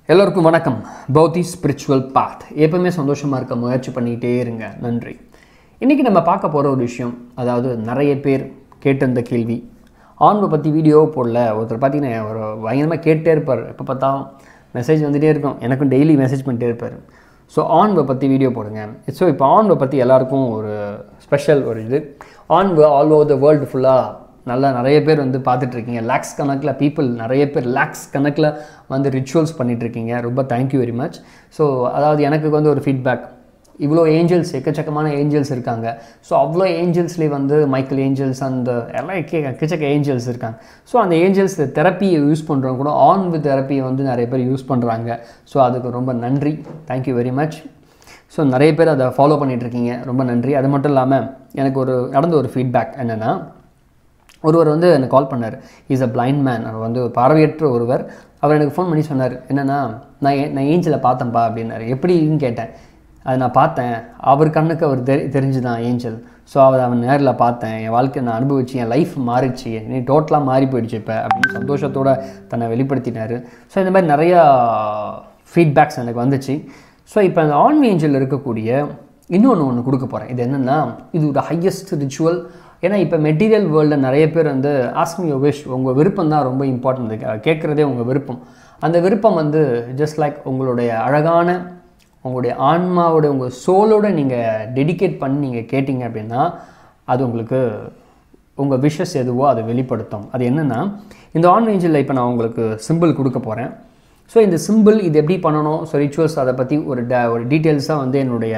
எல்லோருக்கும் வணக்கம் பௌத்தி ஸ்பிரிச்சுவல் பாத் எப்பவுமே சந்தோஷமாக இருக்க முயற்சி பண்ணிக்கிட்டே இருங்க நன்றி இன்றைக்கி நம்ம பார்க்க போகிற ஒரு விஷயம் அதாவது நிறைய பேர் கேட்டிருந்த கேள்வி ஆன்வை பற்றி வீடியோ போடல ஒருத்தர் பார்த்தீங்கன்னா ஒரு பயங்கரமாக கேட்டே இருப்பார் எப்போ பார்த்தாலும் மெசேஜ் வந்துகிட்டே இருக்கும் எனக்கும் டெய்லி மெசேஜ் பண்ணிட்டே இருப்பார் ஸோ ஆன்வை பற்றி வீடியோ போடுங்க ஸோ இப்போ ஆன்வை பற்றி எல்லாருக்கும் ஒரு ஸ்பெஷல் ஒரு இது ஆன்வை ஆல் ஓவர் த வேர்ல்டு ஃபுல்லாக நல்லா நிறைய பேர் வந்து பார்த்துட்ருக்கீங்க லேக்ஸ் கணக்கில் பீப்புள் நிறைய பேர் லேக்ஸ் கணக்கில் வந்து ரிச்சுவல்ஸ் பண்ணிகிட்ருக்கீங்க ரொம்ப தேங்க்யூ வெரி மச் ஸோ அதாவது எனக்கு வந்து ஒரு ஃபீட்பேக் இவ்வளோ ஏஞ்சல்ஸ் எக்கச்சக்கமான ஏஞ்சல்ஸ் இருக்காங்க ஸோ அவ்வளோ ஏஞ்சல்ஸ்லேயே வந்து மைக்கேல் ஏஞ்சல்ஸ் அந்த எல்லாம் எக்க எக்கச்சக்க ஏஞ்சல்ஸ் இருக்காங்க ஸோ அந்த ஏஞ்சல்ஸ் தெரப்பியை யூஸ் பண்ணுறவங்க கூட ஆன் வித் தெரப்பியை வந்து நிறைய பேர் யூஸ் பண்ணுறாங்க ஸோ அதுக்கு ரொம்ப நன்றி தேங்க்யூ வெரி மச் ஸோ நிறைய பேர் அதை ஃபாலோ பண்ணிகிட்ருக்கீங்க ரொம்ப நன்றி அது மட்டும் இல்லாமல் எனக்கு ஒரு நடந்த ஒரு ஃபீட்பேக் என்னென்னா ஒருவர் வந்து எனக்கு கால் பண்ணார் இஸ் அ பிளைண்ட் மேன் அவர் வந்து பார்வையற்ற ஒருவர் அவர் எனக்கு ஃபோன் பண்ணி சொன்னார் என்னென்னா நான் ஏ- நான் ஏஞ்சலை பார்த்தேன்ப்பா அப்படின்னாரு எப்படின்னு கேட்டேன் அதை நான் பார்த்தேன் அவர் கண்ணுக்கு அவர் தெரி தெரிஞ்சு தான் ஏஞ்சல் ஸோ அவர் அவன் நேரில் பார்த்தேன் என் வாழ்க்கையை நான் அனுபவிச்சு என் லைஃப் மாறிடுச்சு நீ டோட்டலாக மாறி போயிடுச்சு இப்போ அப்படின்னு சந்தோஷத்தோட தன்னை வெளிப்படுத்தினார் ஸோ இந்த மாதிரி நிறையா ஃபீட்பேக்ஸ் எனக்கு வந்துச்சு ஸோ இப்போ அந்த ஆன் ஏஞ்சல் இருக்கக்கூடிய இன்னொன்று ஒன்று கொடுக்க போகிறேன் இது என்னென்னா இது ஒரு ஹையஸ்ட் ரிச்சுவல் ஏன்னா இப்போ மெட்டீரியல் வேர்ல்டில் நிறைய பேர் வந்து ஆஸ்மி யோ விஷ் உங்கள் விருப்பம் தான் ரொம்ப இம்பார்ட்டன்ட் கேட்குறதே உங்கள் விருப்பம் அந்த விருப்பம் வந்து ஜஸ்ட் லைக் உங்களுடைய அழகான உங்களுடைய ஆன்மாவோட உங்கள் சோலோட நீங்கள் டெடிகேட் பண்ணி நீங்கள் கேட்டிங்க அப்படின்னா அது உங்களுக்கு உங்கள் விஷஸ் எதுவோ அதை வெளிப்படுத்தும் அது என்னென்னா இந்த ஆன் ரேஞ்சில் இப்போ நான் உங்களுக்கு சிம்பிள் கொடுக்க போகிறேன் ஸோ இந்த சிம்பிள் இது எப்படி பண்ணணும் ஸோ ரிச்சுவல்ஸ் அதை பற்றி ஒரு ட ஒரு டீட்டெயில்ஸாக வந்து என்னுடைய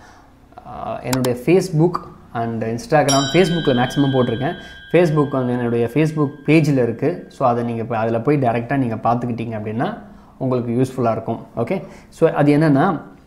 ஆஹ், என்னுடைய ஃபேஸ்புக் அண்ட் இன்ஸ்டாகிராம் ஃபேஸ்புக்கில் மேக்ஸிமம் போட்டிருக்கேன் ஃபேஸ்புக் வந்து என்னுடைய ஃபேஸ்புக் பேஜில் இருக்குது ஸோ அதை நீங்கள் இப்போ அதில் போய் டேரெக்டாக நீங்கள் பார்த்துக்கிட்டீங்க அப்படின்னா உங்களுக்கு யூஸ்ஃபுல்லாக இருக்கும் ஓகே ஸோ அது என்னென்னா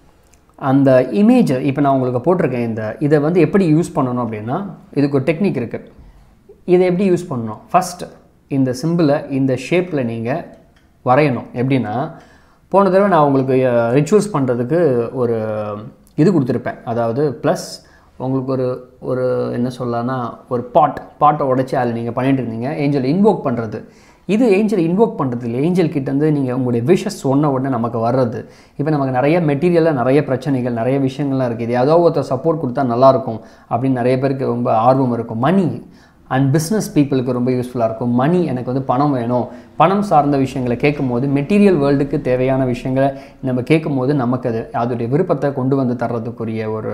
அந்த இமேஜை இப்போ நான் உங்களுக்கு போட்டிருக்கேன் இந்த இதை வந்து எப்படி யூஸ் பண்ணணும் அப்படின்னா இதுக்கு ஒரு டெக்னிக் இருக்குது இதை எப்படி யூஸ் பண்ணணும் ஃபஸ்ட் இந்த சிம்பிளை இந்த ஷேப்பில் நீங்கள் வரையணும் எப்படின்னா போன தடவை நான் உங்களுக்கு ரிச்சுவல்ஸ் பண்ணுறதுக்கு ஒரு இது கொடுத்துருப்பேன் அதாவது ப்ளஸ் உங்களுக்கு ஒரு ஒரு என்ன சொல்லலாம்னா ஒரு பாட் பாட்டை உடைச்சி அதில் நீங்கள் பண்ணிட்டு இருந்தீங்க ஏஞ்சல் இன்வோக் பண்ணுறது இது ஏஞ்சல் இன்வோக் பண்ணுறது இல்லை ஏஞ்சல் கிட்ட இருந்து நீங்கள் உங்களுடைய விஷஸ் சொன்ன உடனே நமக்கு வர்றது இப்போ நமக்கு நிறைய மெட்டீரியலாக நிறைய பிரச்சனைகள் நிறைய விஷயங்கள்லாம் இருக்குது இது ஏதோ ஒருத்தர் சப்போர்ட் கொடுத்தா நல்லாயிருக்கும் அப்படின்னு நிறைய பேருக்கு ரொம்ப ஆர்வம் இருக்கும் மணி அண்ட் பிஸ்னஸ் பீப்புளுக்கு ரொம்ப யூஸ்ஃபுல்லாக இருக்கும் மணி எனக்கு வந்து பணம் வேணும் பணம் சார்ந்த விஷயங்களை கேட்கும்போது மெட்டீரியல் வேர்ல்டுக்கு தேவையான விஷயங்களை நம்ம கேட்கும்போது நமக்கு அது அதோடைய விருப்பத்தை கொண்டு வந்து தர்றதுக்குரிய ஒரு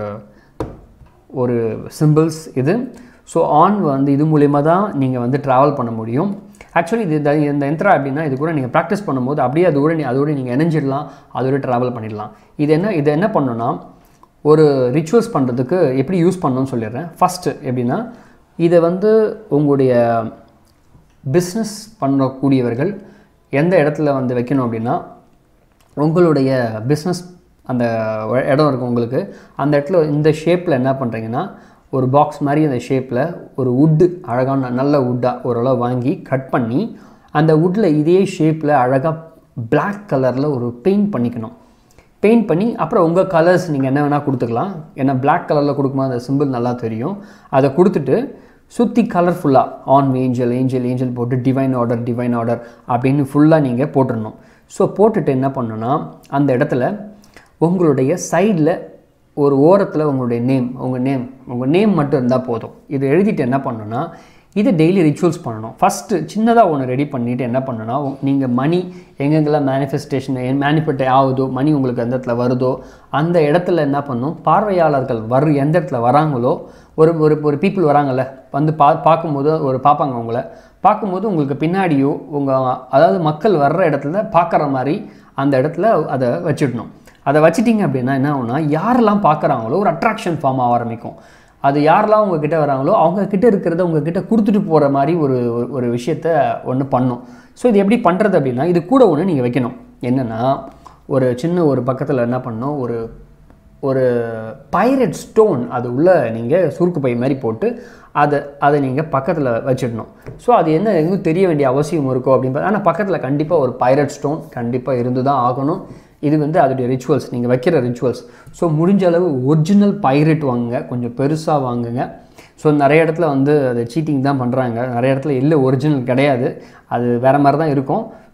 ஒரு சிம்பிள்ஸ் இது ஸோ ஆன் வந்து இது மூலிமா தான் நீங்கள் வந்து ட்ராவல் பண்ண முடியும் ஆக்சுவலி இது இந்த- இந்த யந்திரா அப்படின்னா இது கூட நீங்கள் ப்ராக்டிஸ் பண்ணும்போது அப்படியே அதோட நீ அதோட நீங்கள் இணைஞ்சிடலாம் அதோட ட்ராவல் பண்ணிடலாம் இது என்ன இது என்ன பண்ணணும்னா ஒரு ரிச்சுவல்ஸ் பண்ணுறதுக்கு எப்படி யூஸ் பண்ணணும்னு சொல்லிடுறேன் ஃபஸ்ட்டு எப்படின்னா இதை வந்து உங்களுடைய பிஸ்னஸ் பண்ணக்கூடியவர்கள் எந்த இடத்துல வந்து வைக்கணும் அப்படின்னா உங்களுடைய பிஸ்னஸ் அந்த இடம் இருக்கும் உங்களுக்கு அந்த இடத்துல இந்த ஷேப்பில் என்ன பண்ணுறீங்கன்னா ஒரு பாக்ஸ் மாதிரி அந்த ஷேப்பில் ஒரு வுட்டு அழகான நல்ல வுட்டாக ஓரளவு வாங்கி கட் பண்ணி அந்த வுட்டில் இதே ஷேப்பில் அழகாக Black கலரில் ஒரு பெயிண்ட் பண்ணிக்கணும் பெயிண்ட் பண்ணி அப்புறம் உங்கள் கலர்ஸ் நீங்கள் என்ன வேணால் கொடுத்துக்கலாம் ஏன்னா Black கலரில் கொடுக்கும்போது அந்த சிம்பிள் நல்லா தெரியும் அதை கொடுத்துட்டு சுற்றி கலர்ஃபுல்லாக ஆன் ஏஞ்சல் ஏஞ்சல் ஏஞ்சல் போட்டு டிவைன் ஆர்டர் டிவைன் ஆர்டர் அப்படின்னு ஃபுல்லாக நீங்கள் போட்டுடணும் ஸோ போட்டுட்டு என்ன பண்ணணும்னா அந்த இடத்துல உங்களுடைய சைடில் ஒரு ஓரத்தில் உங்களுடைய நேம் உங்கள் நேம் உங்கள் நேம் மட்டும் இருந்தால் போதும் இது எழுதிட்டு என்ன பண்ணணும்னா இதை டெய்லி ரிச்சுவல்ஸ் பண்ணணும் ஃபஸ்ட்டு சின்னதாக ஒன்று ரெடி பண்ணிவிட்டு என்ன பண்ணணும்னா நீங்கள் மணி எங்கெங்கெல்லாம் மேனிஃபெஸ்டேஷன் மேனிஃபெக்ட் ஆகுதோ மணி உங்களுக்கு எந்த இடத்துல வருதோ அந்த இடத்துல என்ன பண்ணணும் பார்வையாளர்கள் வரு எந்த இடத்துல வராங்களோ ஒரு ஒரு ஒரு பீப்புள் வராங்கல்ல வந்து பா பார்க்கும்போது ஒரு பார்ப்பாங்க உங்களை பார்க்கும்போது உங்களுக்கு பின்னாடியோ உங்கள் அதாவது மக்கள் வர்ற இடத்துல பார்க்குற மாதிரி அந்த இடத்துல அதை வச்சிடணும் அதை வச்சிட்டிங்க அப்படின்னா என்ன ஆகும்னா யாரெல்லாம் பார்க்குறாங்களோ ஒரு அட்ராக்ஷன் ஃபார்ம் ஆக ஆரம்பிக்கும் அது யாரெல்லாம் உங்ககிட்ட வராங்களோ அவங்க கிட்ட இருக்கிறத உங்ககிட்ட கொடுத்துட்டு போகிற மாதிரி ஒரு ஒரு- ஒரு விஷயத்த ஒன்று பண்ணும் ஸோ இது எப்படி பண்ணுறது அப்படின்னா இது கூட ஒன்று நீங்கள் வைக்கணும் என்னென்னா ஒரு சின்ன ஒரு பக்கத்தில் என்ன பண்ணணும் ஒரு ஒரு பைரட் ஸ்டோன் அது உள்ள நீங்கள் சுருக்கு பை மாதிரி போட்டு அதை அதை நீங்கள் பக்கத்தில் வச்சிடணும் ஸோ அது என்ன எங்கும் தெரிய வேண்டிய அவசியம் இருக்கோ அப்படின்னு ஆனால் பக்கத்தில் கண்டிப்பாக ஒரு பைரட் ஸ்டோன் கண்டிப்பாக இருந்து தான் ஆகணும் இது வந்து அதோடைய ரிச்சுவல்ஸ் நீங்கள் வைக்கிற ரிச்சுவல்ஸ் ஸோ முடிஞ்ச அளவு ஒரிஜினல் பைரட் வாங்குங்க கொஞ்சம் பெருசாக வாங்குங்க ஸோ நிறைய இடத்துல வந்து அது சீட்டிங் தான் பண்ணுறாங்க நிறைய இடத்துல இல்லை ஒரிஜினல் கிடையாது அது வேறு மாதிரி தான் இருக்கும்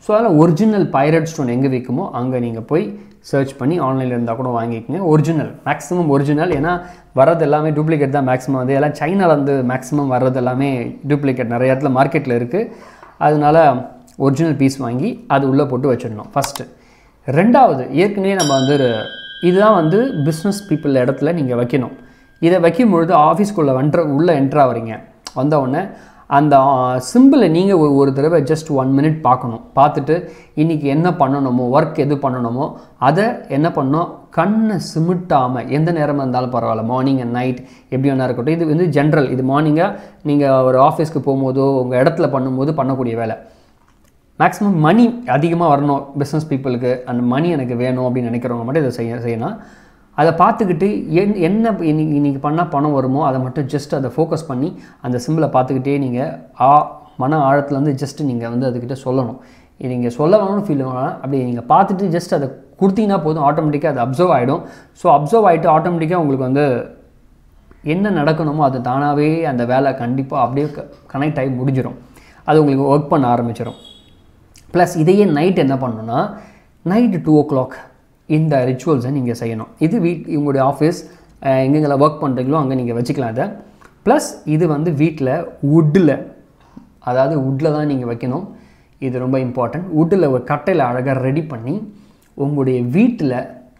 ஸோ அதில் ஒரிஜினல் பைரட் ஸ்டோன் எங்கே விற்குமோ அங்கே நீங்கள் போய் சர்ச் பண்ணி ஆன்லைனில் இருந்தால் கூட வாங்கிக்கோங்க ஒரிஜினல் மேக்ஸிமம் ஒரிஜினல் ஏன்னா வர்றது எல்லாமே டூப்ளிகேட் தான் மேக்ஸிமம் வந்து எல்லாம் சைனாவில் வந்து மேக்ஸிமம் வர்றது எல்லாமே டூப்ளிகேட் நிறைய இடத்துல மார்க்கெட்டில் இருக்குது அதனால ஒரிஜினல் பீஸ் வாங்கி அது உள்ளே போட்டு வச்சிடணும் ஃபஸ்ட்டு ரெண்டாவது ஏற்கனவே நம்ம வந்து ஒரு இதுதான் வந்து பிஸ்னஸ் பீப்புள் இடத்துல நீங்கள் வைக்கணும் இதை வைக்கும் பொழுது ஆஃபீஸ்க்குள்ளே வண்ட உள்ளே என்ட்ரா வரீங்க வந்த உடனே அந்த சிம்பிளை நீங்கள் ஒரு ஒரு தடவை ஜஸ்ட் ஒன் மினிட் பார்க்கணும் பார்த்துட்டு இன்றைக்கி என்ன பண்ணணுமோ ஒர்க் எது பண்ணணுமோ அதை என்ன பண்ணணும் கண்ணை சிமிட்டாமல் எந்த நேரமாக இருந்தாலும் பரவாயில்ல மார்னிங் அண்ட் நைட் எப்படி வேணா இருக்கட்டும் இது வந்து ஜென்ரல் இது மார்னிங்காக நீங்கள் ஒரு ஆஃபீஸ்க்கு போகும்போதோ உங்கள் இடத்துல பண்ணும்போது பண்ணக்கூடிய வேலை மேக்ஸிமம் மணி அதிகமாக வரணும் பிஸ்னஸ் பீப்புளுக்கு அந்த மணி எனக்கு வேணும் அப்படின்னு நினைக்கிறவங்க மட்டும் இதை செய்ய செய்யணும் அதை பார்த்துக்கிட்டு என் என்ன இன்னைக்கு இன்றைக்கி பண்ணால் பணம் வருமோ அதை மட்டும் ஜஸ்ட் அதை ஃபோக்கஸ் பண்ணி அந்த சிம்பிளை பார்த்துக்கிட்டே நீங்கள் ஆ மன ஆழத்துலேருந்து ஜஸ்ட் நீங்கள் வந்து அதுக்கிட்ட சொல்லணும் இது நீங்கள் சொல்ல வேணும்னு ஃபீல் வேணாம் அப்படி நீங்கள் பார்த்துட்டு ஜஸ்ட் அதை கொடுத்தீங்கன்னா போதும் ஆட்டோமேட்டிக்காக அது அப்சர்வ் ஆகிடும் ஸோ அப்சர்வ் ஆகிட்டு ஆட்டோமேட்டிக்காக உங்களுக்கு வந்து என்ன நடக்கணுமோ அது தானாகவே அந்த வேலை கண்டிப்பாக அப்படியே கனெக்ட் ஆகி முடிஞ்சிடும் அது உங்களுக்கு ஒர்க் பண்ண ஆரம்பிச்சிடும் ப்ளஸ் இதையே நைட் என்ன பண்ணணும்னா நைட்டு டூ ஓ கிளாக் இந்த ரிச்சுவல்ஸை நீங்கள் செய்யணும் இது வீட் உங்களுடைய ஆஃபீஸ் எங்கெங்கெல்லாம் ஒர்க் பண்ணுறீங்களோ அங்கே நீங்கள் வச்சுக்கலாம் இதை ப்ளஸ் இது வந்து வீட்டில் வுட்டில் அதாவது வுட்டில் தான் நீங்கள் வைக்கணும் இது ரொம்ப இம்பார்ட்டன்ட் வுட்டில் ஒரு கட்டையில் அழகாக ரெடி பண்ணி உங்களுடைய வீட்டில்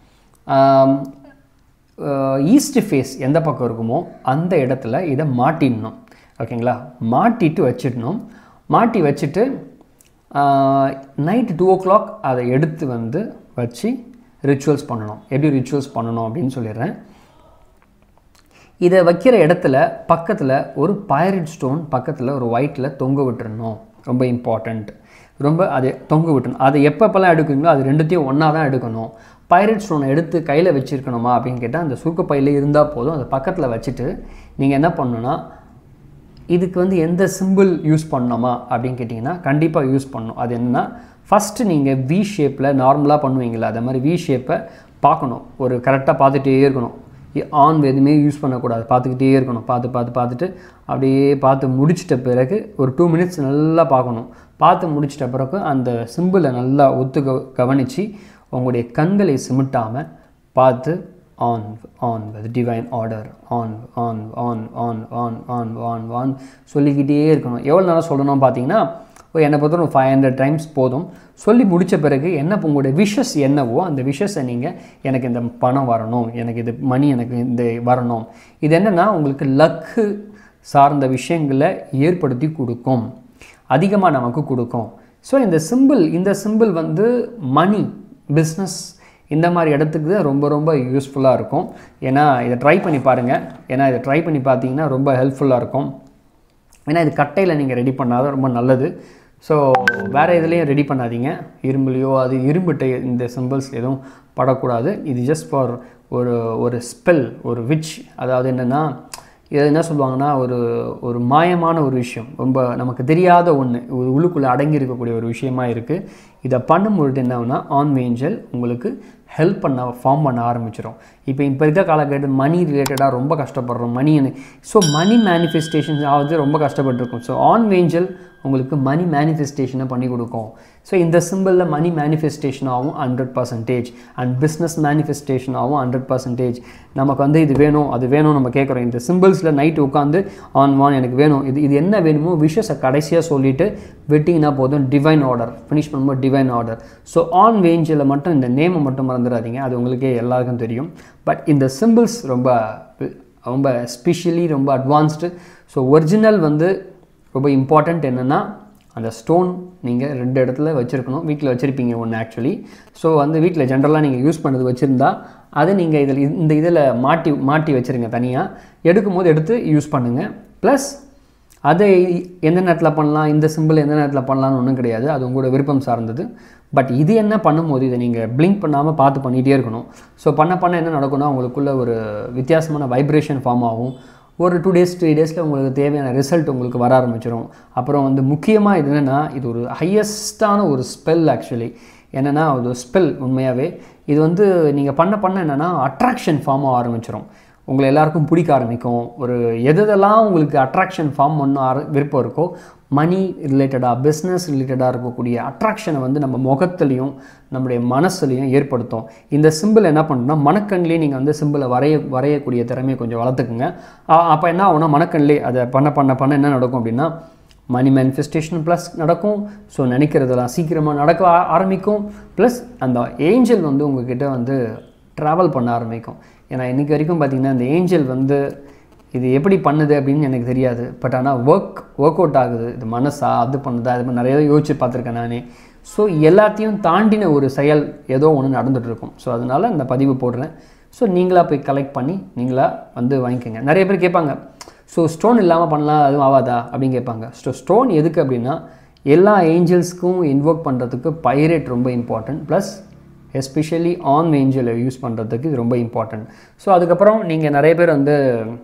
ஈஸ்ட் ஃபேஸ் எந்த பக்கம் இருக்குமோ அந்த இடத்துல இதை மாட்டிடணும் ஓகேங்களா மாட்டிட்டு வச்சிடணும் மாட்டி வச்சுட்டு நைட்டு டூ ஓ கிளாக் அதை எடுத்து வந்து வச்சு ரிச்சுவல்ஸ் பண்ணணும் எப்படி ரிச்சுவல்ஸ் பண்ணணும் அப்படின்னு சொல்லிடுறேன் இதை வைக்கிற இடத்துல பக்கத்தில் ஒரு பைரட் ஸ்டோன் பக்கத்தில் ஒரு ஒயிட்டில் தொங்க விட்டுறணும் ரொம்ப இம்பார்ட்டண்ட் ரொம்ப அதை தொங்க விட்டுணும் அதை எப்பப்பெல்லாம் எடுக்குங்களோ அது ரெண்டுத்தையும் ஒன்றா தான் எடுக்கணும் பைரட் ஸ்டோனை எடுத்து கையில் வச்சுருக்கணுமா அப்படின்னு கேட்டால் அந்த சுருக்கப்பையில் இருந்தால் போதும் அதை பக்கத்தில் வச்சுட்டு நீங்கள் என்ன பண்ணணுன்னா இதுக்கு வந்து எந்த சிம்பிள் யூஸ் பண்ணணுமா அப்படின்னு கேட்டிங்கன்னா கண்டிப்பாக யூஸ் பண்ணணும் அது என்னென்னா ஃபஸ்ட்டு நீங்கள் வி ஷேப்பில் நார்மலாக பண்ணுவீங்களா அதே மாதிரி வி ஷேப்பை பார்க்கணும் ஒரு கரெக்டாக பார்த்துட்டே இருக்கணும் ஆன் எதுவுமே யூஸ் பண்ணக்கூடாது பார்த்துக்கிட்டே இருக்கணும் பார்த்து பார்த்து பார்த்துட்டு அப்படியே பார்த்து முடிச்சிட்ட பிறகு ஒரு டூ மினிட்ஸ் நல்லா பார்க்கணும் பார்த்து முடிச்சிட்ட பிறகு அந்த சிம்பிளை நல்லா ஒத்து கவனித்து உங்களுடைய கண்களை சிமிட்டாமல் பார்த்து on on with divine order on on on on on on on on சொல்லிக்கிட்டே இருக்கணும் எவ்வளோ நேரம் சொல்லணும் பார்த்தீங்கன்னா என்னை பொறுத்தவரை ஃபைவ் ஹண்ட்ரட் டைம்ஸ் போதும் சொல்லி முடித்த பிறகு என்ன உங்களுடைய விஷஸ் என்னவோ அந்த விஷஸை நீங்கள் எனக்கு இந்த பணம் வரணும் எனக்கு இது மணி எனக்கு இந்த வரணும் இது என்னென்னா உங்களுக்கு லக்கு சார்ந்த விஷயங்களை ஏற்படுத்தி கொடுக்கும் அதிகமாக நமக்கு கொடுக்கும் ஸோ இந்த சிம்பிள் இந்த சிம்பிள் வந்து மணி பிஸ்னஸ் இந்த மாதிரி இடத்துக்கு தான் ரொம்ப ரொம்ப யூஸ்ஃபுல்லாக இருக்கும் ஏன்னா இதை ட்ரை பண்ணி பாருங்கள் ஏன்னா இதை ட்ரை பண்ணி பார்த்தீங்கன்னா ரொம்ப ஹெல்ப்ஃபுல்லாக இருக்கும் ஏன்னா இது கட்டையில் நீங்கள் ரெடி பண்ணாதான் ரொம்ப நல்லது ஸோ வேறு இதுலேயும் ரெடி பண்ணாதீங்க இரும்புலையோ அது இரும்புட்டை இந்த சிம்பிள்ஸ் எதுவும் படக்கூடாது இது ஜஸ்ட் ஃபார் ஒரு ஒரு ஸ்பெல் ஒரு விச் அதாவது என்னென்னா இது என்ன சொல்லுவாங்கன்னா ஒரு ஒரு மாயமான ஒரு விஷயம் ரொம்ப நமக்கு தெரியாத ஒன்று ஒரு உள்ளுக்குள்ளே அடங்கி இருக்கக்கூடிய ஒரு விஷயமா இருக்குது இதை பண்ணும்பொழுது என்ன ஆகுனா ஆன் ஏஞ்சல் உங்களுக்கு ஹெல்ப் பண்ண ஃபார்ம் பண்ண ஆரம்பிச்சிடும் இப்போ இப்போ இருக்க காலகட்டத்தில் மணி ரிலேட்டடாக ரொம்ப கஷ்டப்படுறோம் மணி ஸோ மணி மேனிஃபெஸ்டேஷன்ஸ் ஆகுது ரொம்ப கஷ்டப்பட்டுருக்கும் ஸோ ஆன் வேஞ்சல் உங்களுக்கு மணி மேனிஃபெஸ்டேஷனை பண்ணி கொடுக்கும் ஸோ இந்த சிம்பிளில் மணி மேனிஃபெஸ்டேஷன் ஆகும் hundred percentage and business manifestation ஆகும் ஹண்ட்ரட் பர்சன்டேஜ் நமக்கு வந்து இது வேணும் அது வேணும் நம்ம கேட்குறோம் இந்த சிம்பிள்ஸில் நைட் உட்காந்து ஆன் வான் எனக்கு வேணும் இது இது என்ன வேணுமோ விஷஸை கடைசியாக சொல்லிவிட்டு வெட்டிங்கன்னா போதும் டிவைன் ஆர்டர் ஃபினிஷ் பண்ணும்போது டிவைன் ஆர்டர் ஸோ ஆன் வேஞ்சில் மட்டும் இந்த நேமை மட்டும் மறந்துடாதீங்க அது உங்களுக்கே எல்லாருக்கும் தெரியும் பட் இந்த சிம்பிள்ஸ் ரொம்ப ரொம்ப ஸ்பெஷலி ரொம்ப அட்வான்ஸ்டு ஸோ ஒரிஜினல் வந்து ரொம்ப இம்பார்ட்டண்ட் என்னென்னா அந்த ஸ்டோன் நீங்கள் ரெண்டு இடத்துல வச்சுருக்கணும் வீட்டில் வச்சுருப்பீங்க ஒன்று ஆக்சுவலி ஸோ வந்து வீட்டில் ஜென்ரலாக நீங்கள் யூஸ் பண்ணது வச்சுருந்தா அதை நீங்கள் இதில் இந்த இதில் மாட்டி மாட்டி வச்சுருங்க தனியாக எடுக்கும் போது எடுத்து யூஸ் பண்ணுங்கள் ப்ளஸ் அதை எந்த நேரத்தில் பண்ணலாம் இந்த சிம்பிள் எந்த நேரத்தில் பண்ணலாம்னு ஒன்றும் கிடையாது அது உங்களோட விருப்பம் சார்ந்தது பட் இது என்ன பண்ணும்போது இதை நீங்கள் பிளிங்க் பண்ணாமல் பார்த்து பண்ணிகிட்டே இருக்கணும் ஸோ பண்ண பண்ண என்ன நடக்கும்னா உங்களுக்குள்ள ஒரு வித்தியாசமான வைப்ரேஷன் ஃபார்ம் ஆகும் ஒரு டூ டேஸ் த்ரீ டேஸில் உங்களுக்கு தேவையான ரிசல்ட் உங்களுக்கு வர ஆரம்பிச்சிடும் அப்புறம் வந்து முக்கியமாக இது என்னென்னா இது ஒரு ஹையஸ்டான ஒரு ஸ்பெல் ஆக்சுவலி என்னென்னா ஒரு ஸ்பெல் உண்மையாகவே இது வந்து நீங்கள் பண்ண பண்ண என்னென்னா அட்ராக்ஷன் ஃபார்ம் ஆக ஆரம்பிச்சிடும் உங்களை எல்லாருக்கும் பிடிக்க ஆரம்பிக்கும் ஒரு எதெல்லாம் உங்களுக்கு அட்ராக்ஷன் ஃபார்ம் பண்ண ஆர விருப்பம் இருக்கோ மணி ரிலேட்டடாக பிஸ்னஸ் ரிலேட்டடாக இருக்கக்கூடிய அட்ராக்ஷனை வந்து நம்ம முகத்துலையும் நம்முடைய மனசுலையும் ஏற்படுத்தும் இந்த சிம்பிள் என்ன பண்ணுன்னா மனக்கண்லேயே நீங்கள் வந்து சிம்பிளை வரைய வரையக்கூடிய திறமையை கொஞ்சம் வளர்த்துக்குங்க அப்போ என்ன ஆகும்னா மனக்கண்லேயே அதை பண்ண பண்ண பண்ண என்ன நடக்கும் அப்படின்னா மணி மேனிஃபெஸ்டேஷன் ப்ளஸ் நடக்கும் ஸோ நினைக்கிறதெல்லாம் சீக்கிரமாக நடக்க ஆ- ஆரம்பிக்கும் ப்ளஸ் அந்த ஏஞ்சல் வந்து உங்ககிட்ட வந்து ட்ராவல் பண்ண ஆரம்பிக்கும் ஏன்னா இன்றைக்கி வரைக்கும் பார்த்திங்கன்னா இந்த ஏஞ்சல் வந்து இது எப்படி பண்ணுது அப்படின்னு எனக்கு தெரியாது பட் ஆனால் ஒர்க் ஒர்க் அவுட் ஆகுது இது மனசா அது பண்ணுதா அது மாதிரி நிறைய யோசிச்சு பார்த்துருக்கேன் நானே ஸோ எல்லாத்தையும் தாண்டின ஒரு செயல் ஏதோ ஒன்று நடந்துட்டு இருக்கும் ஸோ அதனால் இந்த பதிவு போடுறேன் ஸோ நீங்களாக போய் கலெக்ட் பண்ணி நீங்களாக வந்து வாங்கிக்கோங்க நிறைய பேர் கேட்பாங்க ஸோ ஸ்டோன் இல்லாமல் பண்ணலாம் அதுவும் ஆகாதா அப்படின்னு கேட்பாங்க ஸோ ஸ்டோன் எதுக்கு அப்படின்னா எல்லா ஏஞ்சல்ஸ்க்கும் இன்வோக் பண்ணுறதுக்கு பைரேட் ரொம்ப இம்பார்ட்டன்ட் ப்ளஸ் எஸ்பெஷலி ஆன் ஏஞ்சலை யூஸ் பண்ணுறதுக்கு இது ரொம்ப இம்பார்ட்டன்ட் ஸோ அதுக்கப்புறம் நீங்கள் நிறைய பேர் வந்து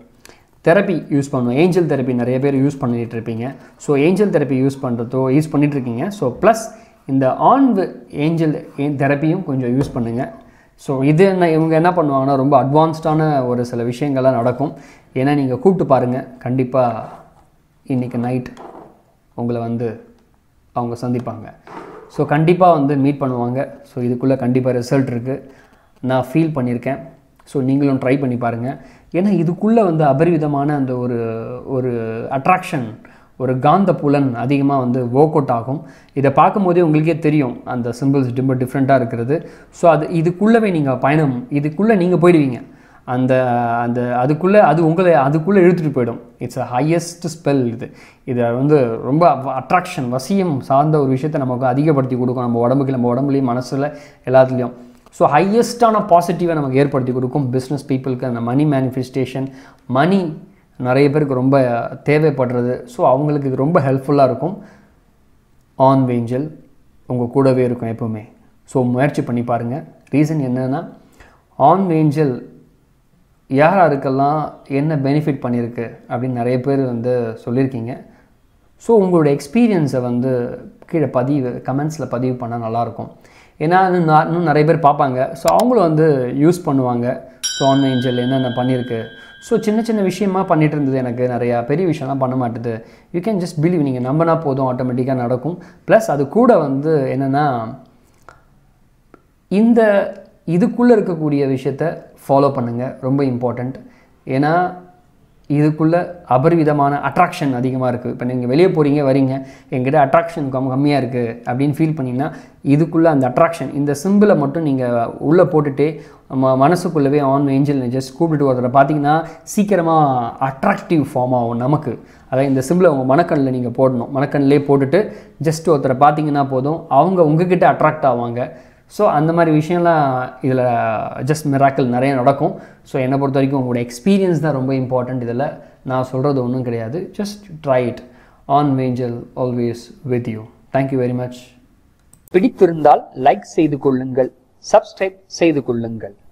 தெரப்பி யூஸ் பண்ணுவோம் ஏஞ்சல் தெரப்பி நிறைய பேர் யூஸ் பண்ணிட்டு இருப்பீங்க ஸோ ஏஞ்சல் தெரப்பி யூஸ் பண்ணுறதோ யூஸ் பண்ணிட்டு இருக்கீங்க ஸோ ப்ளஸ் இந்த ஆன் ஏஞ்சல் தெரப்பியும் கொஞ்சம் யூஸ் பண்ணுங்கள் ஸோ இது என்ன இவங்க என்ன பண்ணுவாங்கன்னா ரொம்ப அட்வான்ஸ்டான ஒரு சில விஷயங்கள்லாம் நடக்கும் ஏன்னா நீங்கள் கூப்பிட்டு பாருங்கள் கண்டிப்பாக இன்றைக்கி நைட் உங்களை வந்து அவங்க சந்திப்பாங்க ஸோ கண்டிப்பாக வந்து மீட் பண்ணுவாங்க ஸோ இதுக்குள்ளே கண்டிப்பாக ரிசல்ட் இருக்குது நான் ஃபீல் பண்ணியிருக்கேன் ஸோ நீங்களும் ட்ரை பண்ணி பாருங்கள் ஏன்னா இதுக்குள்ளே வந்து அபரிவிதமான அந்த ஒரு ஒரு அட்ராக்ஷன் ஒரு காந்த புலன் அதிகமாக வந்து ஒர்க் அவுட் ஆகும் இதை பார்க்கும்போதே உங்களுக்கே தெரியும் அந்த சிம்பிள்ஸ் ரொம்ப டிஃப்ரெண்ட்டாக இருக்கிறது ஸோ அது இதுக்குள்ளவே நீங்கள் பயணம் இதுக்குள்ளே நீங்கள் போயிடுவீங்க அந்த அந்த அதுக்குள்ளே அது உங்களை அதுக்குள்ளே இழுத்துட்டு போயிடும் இட்ஸ் அ ஹையஸ்ட் ஸ்பெல் இது இதை வந்து ரொம்ப அட்ராக்ஷன் வசியம் சார்ந்த ஒரு விஷயத்தை நமக்கு அதிகப்படுத்தி கொடுக்கும் நம்ம உடம்புக்கு நம்ம உடம்புலையும் மனசில் எல்லாத்துலேயும் ஸோ ஹையஸ்டான பாசிட்டிவை நமக்கு ஏற்படுத்தி கொடுக்கும் பிஸ்னஸ் பீப்புளுக்கு அந்த மணி மேனிஃபெஸ்டேஷன் மணி நிறைய பேருக்கு ரொம்ப தேவைப்படுறது ஸோ அவங்களுக்கு இது ரொம்ப ஹெல்ப்ஃபுல்லாக இருக்கும் ஆன் வேஞ்சல் உங்கள் கூடவே இருக்கும் எப்போவுமே ஸோ முயற்சி பண்ணி பாருங்கள் ரீசன் என்னென்னா ஆன் வேஞ்சல் யார் யாருக்கெல்லாம் என்ன பெனிஃபிட் பண்ணியிருக்கு அப்படின்னு நிறைய பேர் வந்து சொல்லியிருக்கீங்க ஸோ உங்களோட எக்ஸ்பீரியன்ஸை வந்து கீழே பதிவு கமெண்ட்ஸில் பதிவு பண்ணால் நல்லாயிருக்கும் ஏன்னா இன்னும் நா- இன்னும் நிறைய பேர் பார்ப்பாங்க ஸோ அவங்களும் வந்து யூஸ் பண்ணுவாங்க ஸோ ஆன் ஏஞ்சல் என்னென்ன பண்ணியிருக்கு ஸோ சின்ன சின்ன விஷயமா பண்ணிட்டு இருந்தது எனக்கு நிறையா பெரிய விஷயம்லாம் பண்ண மாட்டுது யூ கேன் ஜஸ்ட் பிலீவ் நீங்கள் நம்பினா போதும் ஆட்டோமேட்டிக்காக நடக்கும் ப்ளஸ் அது கூட வந்து என்னென்னா இந்த இதுக்குள்ளே இருக்கக்கூடிய விஷயத்த ஃபாலோ பண்ணுங்கள் ரொம்ப இம்பார்ட்டண்ட் ஏன்னா இதுக்குள்ளே அபரிவிதமான அட்ராக்ஷன் அதிகமாக இருக்குது இப்போ நீங்கள் வெளியே போகிறீங்க வரீங்க எங்கிட்ட அட்ராக்ஷன் கம் கம்மியாக இருக்குது அப்படின்னு ஃபீல் பண்ணிங்கன்னா இதுக்குள்ளே அந்த அட்ராக்ஷன் இந்த சிம்பிளை மட்டும் நீங்கள் உள்ளே போட்டுட்டு ம மனசுக்குள்ளவே ஆன் ஏஞ்சல் ஜஸ்ட் கூப்பிட்டு ஒருத்தரை பார்த்தீங்கன்னா சீக்கிரமாக அட்ராக்டிவ் ஃபார்ம் ஆகும் நமக்கு அதாவது இந்த சிம்பிளை உங்கள் மனக்கண்ணில் நீங்கள் போடணும் மனக்கண்ணிலே போட்டுட்டு ஜஸ்ட் ஒருத்தரை பார்த்தீங்கன்னா போதும் அவங்க உங்ககிட்ட அட்ராக்ட் ஆவாங்க ஸோ அந்த மாதிரி விஷயம்லாம் இதில் ஜஸ்ட் மிராக்கிள் நிறைய நடக்கும் ஸோ என்னை பொறுத்த வரைக்கும் உங்களோட எக்ஸ்பீரியன்ஸ் தான் ரொம்ப இம்பார்ட்டண்ட் இதில் நான் சொல்கிறது ஒன்றும் கிடையாது just try it an angel always with you thank you very much பிடித்திருந்தால் லைக் செய்து கொள்ளுங்கள் சப்ஸ்கிரைப் செய்து கொள்ளுங்கள்